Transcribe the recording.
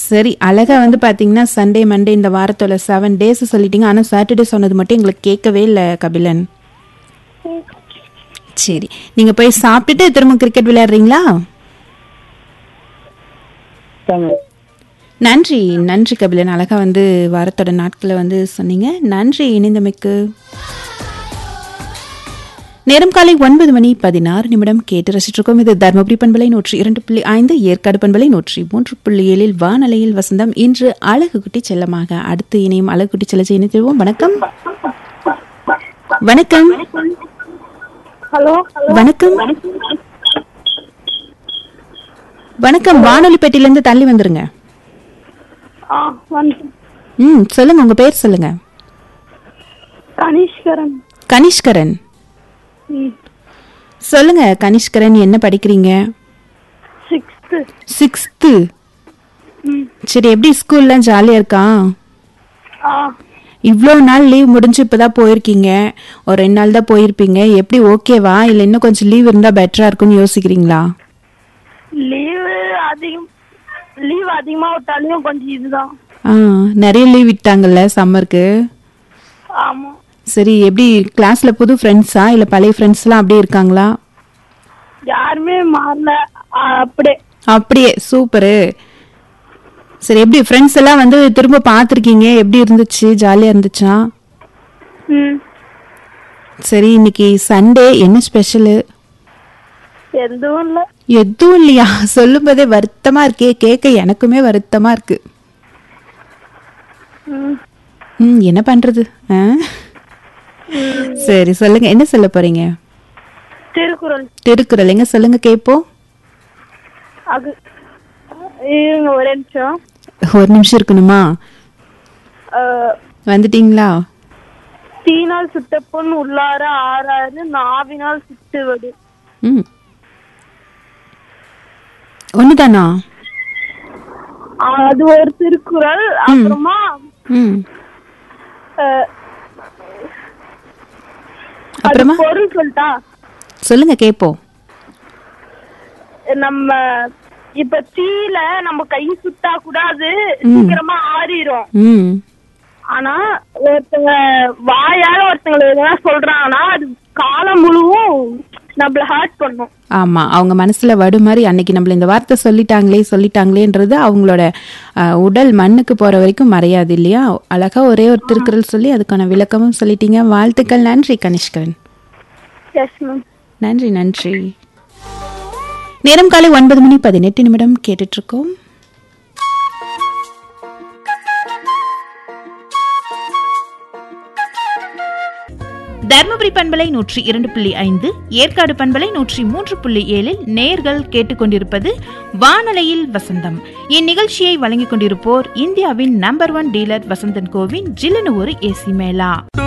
சரி அழகா வந்து பாத்தீங்கன்னா சண்டே மண்டே இந்த வாரத்தோட செவன் டேஸ் சொல்லிட்டீங்க ஆனா சாட்டர்டே சொன்னது மட்டும் எங்களுக்கு கேட்கவே இல்லை கபிலன் சரி நீங்க போய் சாப்பிட்டுட்டு திரும்ப கிரிக்கெட் விளையாடுறீங்களா தாங்க நன்றி நன்றி கபிலன் அழகா வந்து வாரத்தோட நாட்களை வந்து சொன்னீங்க நன்றி இணைந்தமைக்கு நேரம் காலை ஒன்பது மணி பதினாறு நிமிடம் கேட்டு ரசிச்சிருக்கோம் இது தர்மபுரி பண்பலை நூற்றி இரண்டு புள்ளி ஐந்து ஏற்காடு பண்பலை நூற்றி மூன்று புள்ளி ஏழில் வானலையில் வசந்தம் இன்று அழகு குட்டி செல்லமாக அடுத்து இணையும் அழகு குட்டி செல்ல இணைத்திருவோம் வணக்கம் வணக்கம் ஹலோ வணக்கம் வணக்கம் வானொலி பெட்டியிலிருந்து தள்ளி வந்துருங்க ஆ வந்து ம் சொல்லுங்க உங்க பேர் சொல்லுங்க கணீஷ்கரன் கனிஷ்கரன் ம் சொல்லுங்க கனிஷ்கரன் என்ன படிக்கிறீங்க சிக்ஸ்த்து சிக்ஸ்த்து ம் சரி எப்படி ஸ்கூல்லாம் ஜாலியா இருக்கா ஆ இவ்வளோ நாள் லீவ் முடிஞ்சு இப்பதான் போயிருக்கீங்க ஒரு ரெண்டு நாள் தான் போயிருப்பீங்க எப்படி ஓகேவா இல்லை இன்னும் கொஞ்சம் லீவ் இருந்தா பெட்டரா இருக்கும்னு யோசிக்கிறீங்களா லீவு அதிகம் லீவ் அதிகமா விட்டாலையும் கொஞ்சம் இதுதான் ஆ நிறைய லீவ் விட்டாங்கல்ல சம்மருக்கு ஆமா சரி எப்படி கிளாஸ்ல புது ஃப்ரெண்ட்ஸா இல்லை பழைய ஃப்ரெண்ட்ஸ்லாம் அப்படியே இருக்காங்களா யாருமே மாறல ஆ, அப்படியே அப்படியே சூப்பரு சரி எப்படி ஃப்ரெண்ட்ஸ் எல்லாம் வந்து திரும்ப பார்த்துருக்கீங்க எப்படி இருந்துச்சு ஜாலியாக இருந்துச்சா ம் சரி இன்னைக்கு சண்டே என்ன ஸ்பெஷலு எதுவும் இல்லை எதுவும் இல்லையா சொல்லும்போதே வருத்தமா இருக்கே கேட்க எனக்குமே வருத்தமா இருக்கு ம் ம் என்ன பண்றது ஆ? சரி சொல்லுங்க என்ன சொல்ல போறீங்க திருக்குறள் திருக்குறள் எங்க சொல்லுங்க கேட்போம் அது இருங்க ஒரே நிமிஷம் ஒரு நிமிஷம் இருக்கணுமா ஆ, வந்துட்டீங்களா தீனால் சுட்ட பொன் உள்ளார ஆறாறு நாவினால் சுட்டுவது ம் ஒண்ணுதானா ஆ, அது ஒரு திருக்குறள் அப்புறமா ம் ஆ, அது அப்புறமா பொருள் சொல்லிட்டா சொல்லுங்க கேட்போம் நம்ம இப்ப தீல நம்ம கை சுட்டா கூட அது சீக்கிரமா ஆறிரும் ம் ஆனா ஒருத்தங்க வாயால ஒருத்தங்களை எதனா சொல்றாங்கன்னா அது காலம் முழுவும் நம்மள ஹர்ட் பண்ணும் ஆமா அவங்க மனசுல வடு மாதிரி அன்னைக்கு நம்மள இந்த வார்த்தை சொல்லிட்டாங்களே சொல்லிட்டாங்களேன்றது அவங்களோட அஹ், உடல் மண்ணுக்கு போற வரைக்கும் மறையாது இல்லையா அழகா ஒரே ஒரு திருக்குறள் சொல்லி அதுக்கான விளக்கமும் சொல்லிட்டீங்க வாழ்த்துக்கள் நன்றி கனிஷ்கரன் எஸ் மேம் நன்றி நன்றி நேரம் காலை ஒன்பது மணி பதினெட்டு நிமிடம் கேட்டுட்டு இருக்கோம் தர்மபுரி பண்பலை நூற்றி இரண்டு புள்ளி ஐந்து ஏற்காடு பண்பலை நூற்றி மூன்று புள்ளி ஏழில் நேர்கள் கேட்டுக்கொண்டிருப்பது வானலையில் வசந்தம் இந்நிகழ்ச்சியை வழங்கிக் கொண்டிருப்போர் இந்தியாவின் நம்பர் ஒன் டீலர் வசந்தன் கோவின் ஜில்லுனு ஒரு ஏசி மேலா